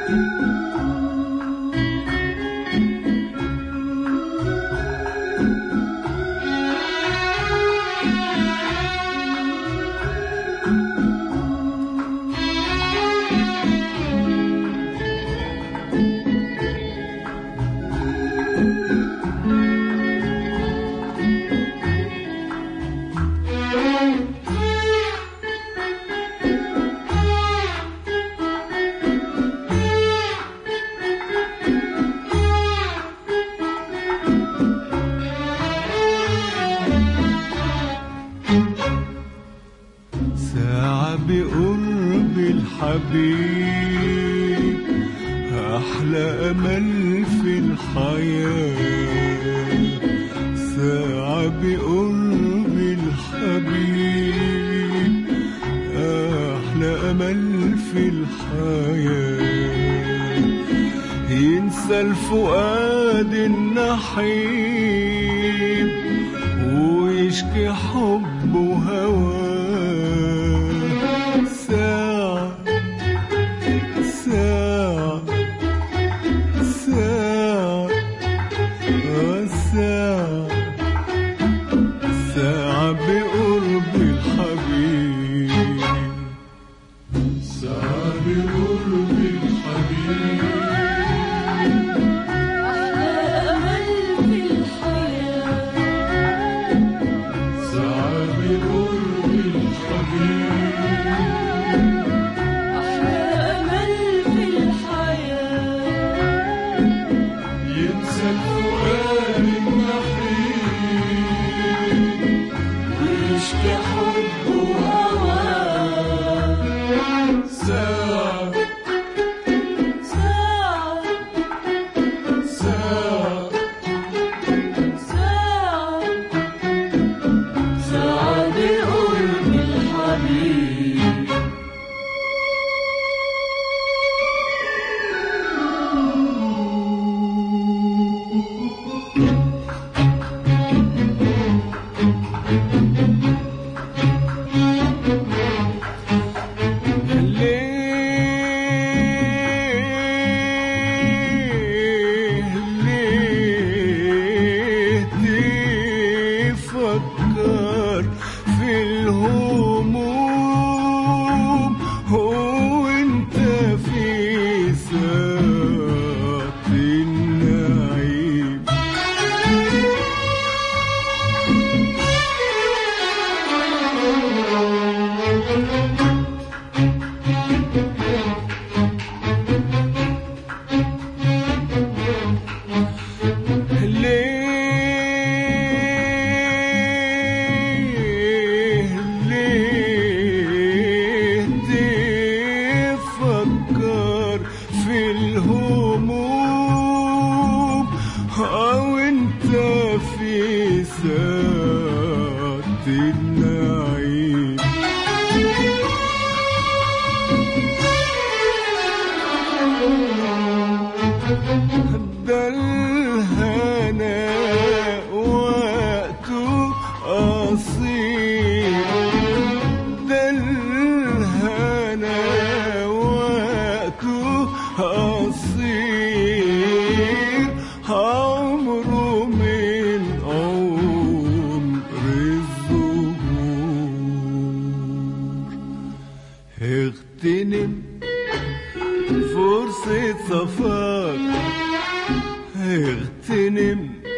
ساعة بقرب الحبيب أحلى أمل في الحياة ساعة بقرب الحبيب أحلى أمل في الحياة ينسى الفؤاد النحيب ويشكي حب وهواه ساعة ساعة ساعة آه ساعة ساعة بقرب الحبيب ساعة بقرب الحبيب أمل في الحياة ساعة بقرب الحبيب أحلى أمل في الحياة ينسى الفؤاد النحيب ويشكي حب وهواه ساعة ساعة ساعة ساعة ساعة بقرب الحبيب ليه ليه تفكر في الهموم هو انت في ساعة النعيم ليه ليه تفكر في الهموم أو أنت في ساعة النعيم ده الهنا وقته قصير ده الهنا وقته قصير عمره من عمر الزهور اغتنم فرصة صفاك اغتنم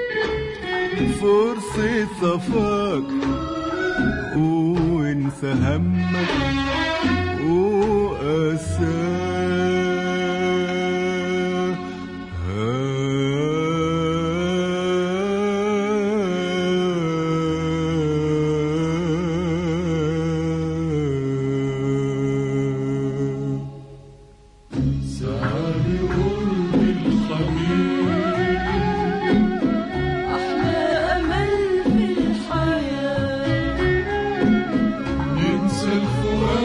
فرصة صفاك وانسى همك وأساك سعد قرب الحبيب أحلى أمل في الحياة ينسى الفؤاد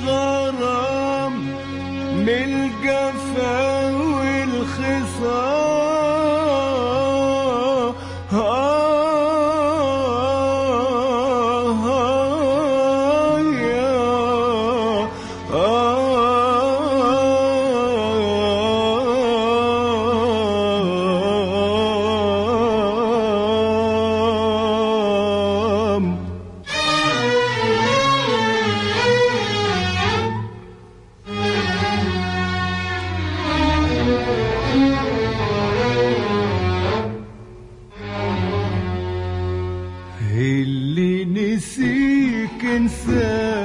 الغرام من الجفا والخصام اللي نسيك انساه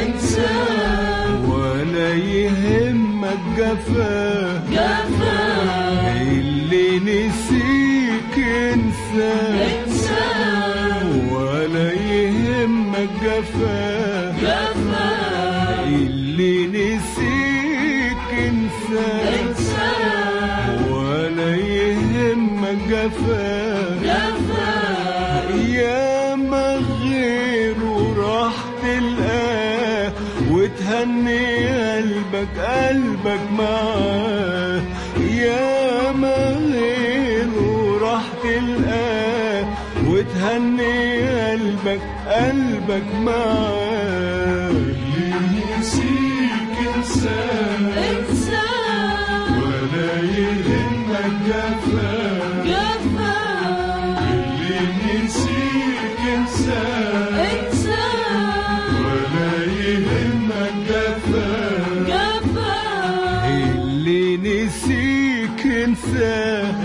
انساه ولا يهمك جفاه جفاه اللي نسيك انساه انساه ولا يهمك جفاه جفاه اللي نسيك انساه انساه ولا يهمك جفاه جفاه يا ما غيره راح تلقاه وتهني قلبك قلبك معاه يا ما غيره راح تلقاه وتهني قلبك قلبك معاه اللي ينسيك انساه انساه ولا يهمك جفاه جفاه اللي نسيك انساه انساه ولا يهمك جفاه جفاه اللي نسيك انساه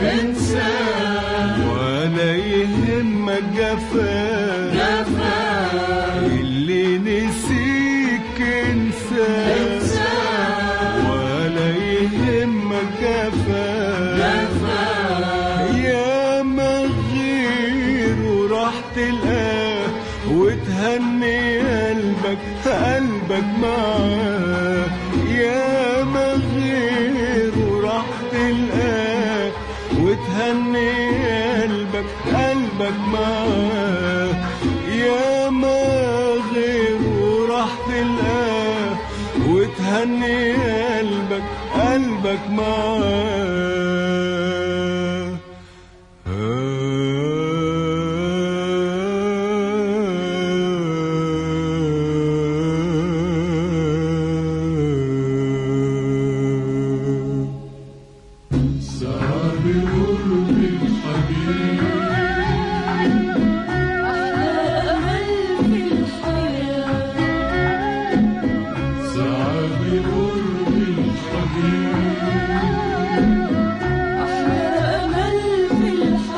انساه ولا يهمك جفاه جفاه اللي نسيك انساه انساه ولا يهمك جفاه جفاه يا ما غيره راح تلقاه وتهني قلبك قلبك معاه يا ما غيره راح تلقاه وتهني قلبك قلبك معاه يا ما غيره راح تلقاه وتهني قلبك قلبك معاه صعب قرب الحبيب أمل في الحياة صعب قرب الحبيب أمل في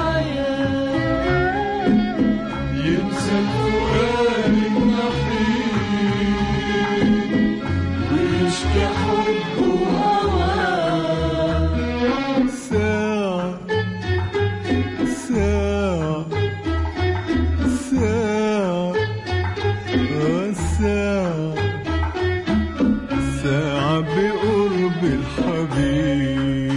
الحياة ينسى الفؤاد النحيب ويشكي حبه وهواه ساعة ساعة ساعة آه ساعة ساعة بقرب الحبيب